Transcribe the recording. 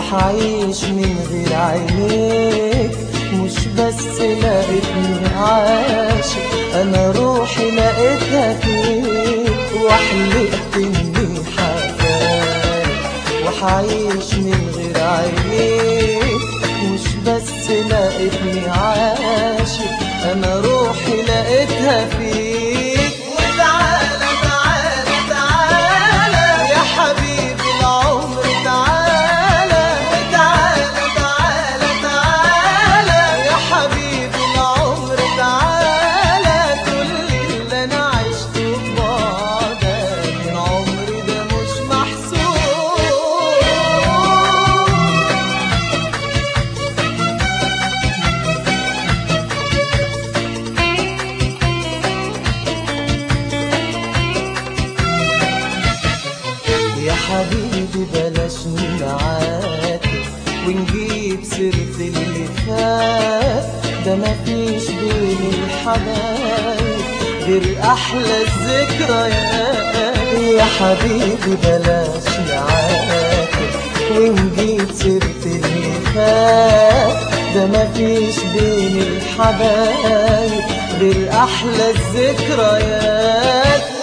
وحعيش من غير عينيك مش بس لقيتني عاشق انا روحي لقيتها فيك وحلقت اني حبايب وحعيش من غير عينيك مش بس لقيتني عاشق انا روحي لقيتها فيك وتعالى تعالى تعالى يا حبيبي العمر تعالى تعالى تعالى تعالى يا حبيبي العمر تعالى كل اللي انا عشته ببعدك من عمري ده مش محسوب يا حبيبي بلاش نعاتب ونجيب سيرة اللي فات ده مفيش بين الحبايب غير أحلى الذكريات يا حبيبي بلاش نعاتب ونجيب سيرة اللي فات ده مفيش بين الحبايب غير أحلى الذكريات